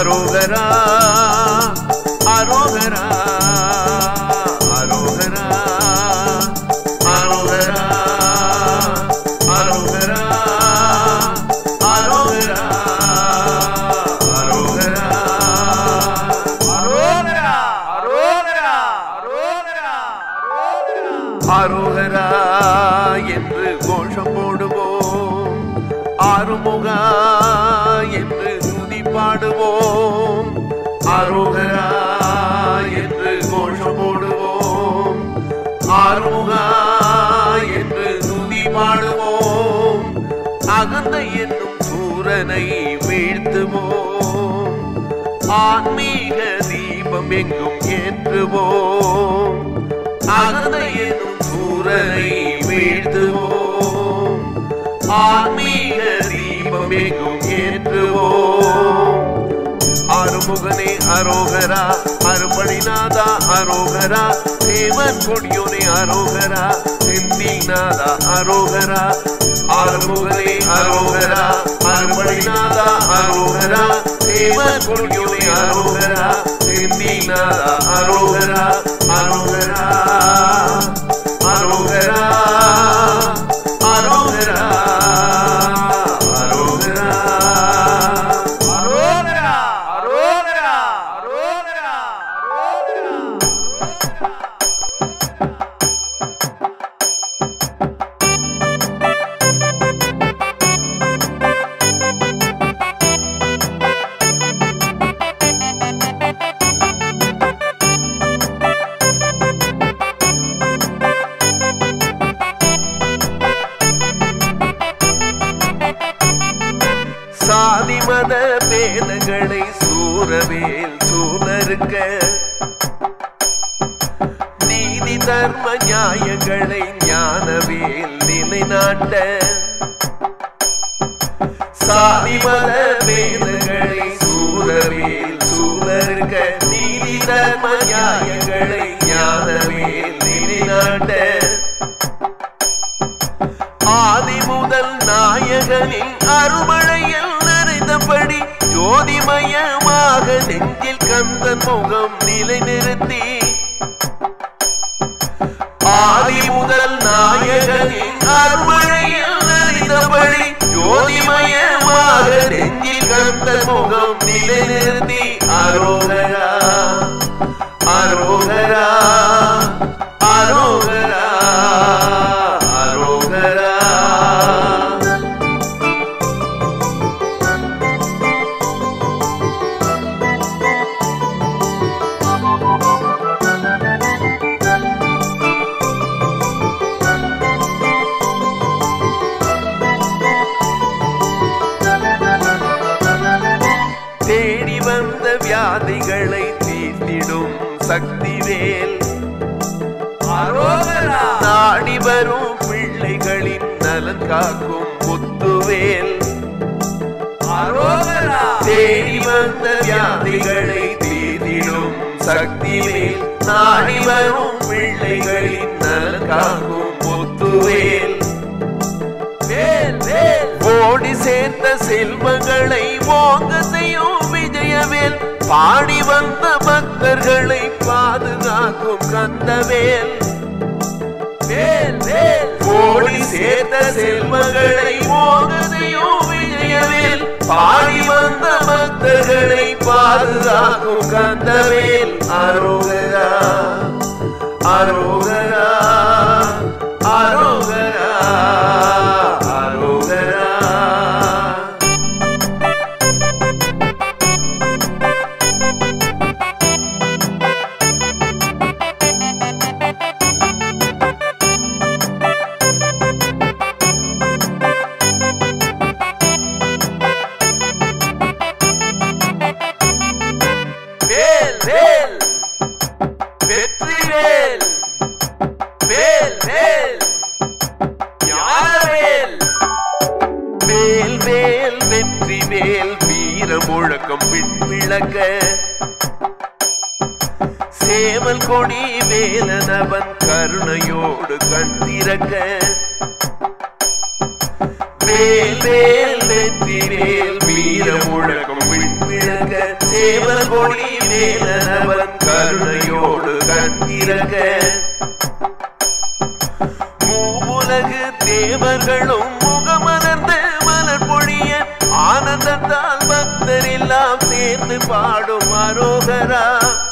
அரோகரா அரோகரா அரோகரா அரோகரா அரோகரா அரோகரா அரோகரா அரோகரா அரோகரா அரோகரா அரோகரா அரோகரா என்று கோஷம் போடுவோம் ஆறுமுகா என்று துதி பாடுவோம் அரோகரா என்று கோஷம் போடுவோம் ஆறுமுகா என்று துதி பாடுவோம் அகந்த என்னும் சூரனை வீழ்த்துவோம் ஆன்மீக தீபம் எங்கும் ஏற்றுவோம் அகந்த என்னும் சூரனை வீழ்த்துவோம் ஆன்மீக தீபம் எங்கும் ஏற்றுவோம் ஆறுமுகனே அரோகரா அறுபடிநாதா அரோகரா தேவன் கொடியோனே அரோகரா செந்திநாதா அரோகரா ஆறுமுகனே அரோகரா அறுபடிநாதா அரோகரா தேவன் கொடியோனே அரோகரா செந்திநாதா அரோகரா அரோகரா அரோகரா அரோகரா அரோகரா அரோகரா அரோகரா அரோகரா அரோகரா சாதி மத பேதங்களை சூரவேல் சூழருக்க நீதி தர்ம நியாயங்களை ஞானவேல் நிலைநாட்ட சாதி மத பேதங்களை சூரவேல் சூழருக்க நீதி தர்ம நியாயங்களை ஞானவேல் நிலைநாட்ட ஆதி முதல் நாயகனின் அருமழையில் நிறைந்தபடி ஜோதிமயமாக நெஞ்சில் கந்தன் முகம் நிலைநிறுத்தி ஆதி முதல் நாயகனின் அருமழையில் நிறைந்தபடி ஜோதிமயமாக நெஞ்சில் கந்தன் முகம் நிலைநிறுத்தி அரோகரா அரோகரா அரோகரா அரோகரா தேடி வந்த வியாதிகளை தீர்த்திடும் சக்திவேல் அரோகரா நாடி வரும் பிள்ளைகளின் நலன் காக்கும் முத்துவேல் அரோகரா தேடி வந்த வியாதிகளை தீர்த்திடும் சக்திவேல் நாடி வரும் பிள்ளைகளின் நலன் காக்கும் முத்துவேல் வேல் வேல் ஓடி சேர்ந்த செல்வங்களை ஓங்க செய்யும் விஜயவேல் பாடி வந்த பக்தர்களை பாதுகாக்கும் கந்தவேல் வேல் வேல் ஓடி சேர்ந்த செல்வங்களை ஓங்க செய்யும் விஜயவேல் பாடி வந்த பக்தர்களை பாதுகாக்கும் கந்தவேல் அரோகரா அரோகரா அரோகரா அரோகரா வேல் வேல் வெற்றி வேல் வேல் வேல் ஞானவேல் வேல் வேல் வெற்றி வேல் வீர முழக்கம் விண்விளக்க சேவல் கொடி வேலனவன் கருணையோடு கண் திறக்க வேல் வேல் வெற்றி வேல் வீர முழக்கம் விண்விளக்க சேவல் கொடி வேலனவன் கருணையோடு கண்திறக்க மூவுலகு தேவர்களும் முகமலர்ந்து மலர் பொழிய ஆனந்தத்தால் பக்தர் எல்லாம் சேர்ந்து பாடும் அரோகரா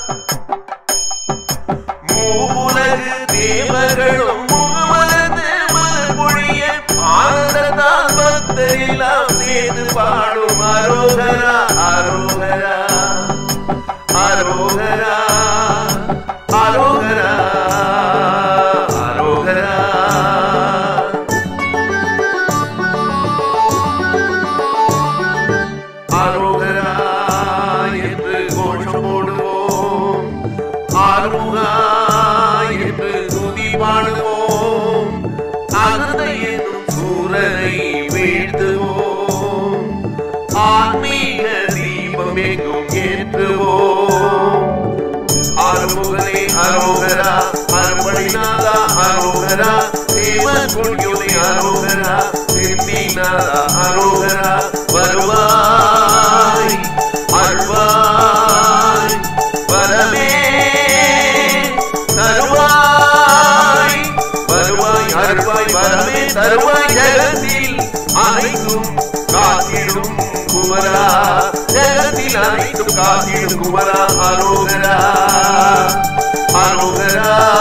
மூவுலகு தேவர்களும் முகமலர்ந்து மலர் பொழிய ஆனந்தத்தால் பக்தர் எல்லாம் சேர்ந்து பாடும் அரோகரா அரோகரா அரோகரா அரோகரா அரோகரா அரோகரா என்று கோஷம் போடுவோம் ஆறுமுகா என்று துதி பாடுவோம் அகந்த என்னும் சூரனை வீழ்த்துவோம் ஆன்மீக தீபம் எங்கும் ஏற்றுவோம் ஆறுமுகனே அரோகரா அருமணிநாதா அரோகரா தேவன் குடியுனை அரோகரா சிந்திநாதா அரோகரா வருவாய் அருவாய் வரமே தருவாய் வருவாய் அருவாய் வரமே தருவாய் ஜெகத்தில் அனைத்தும் காத்திடும் குமரா ஜெகத்தில் அனைத்தும் காத்திடும் குமரா அரோகரா அரோகரா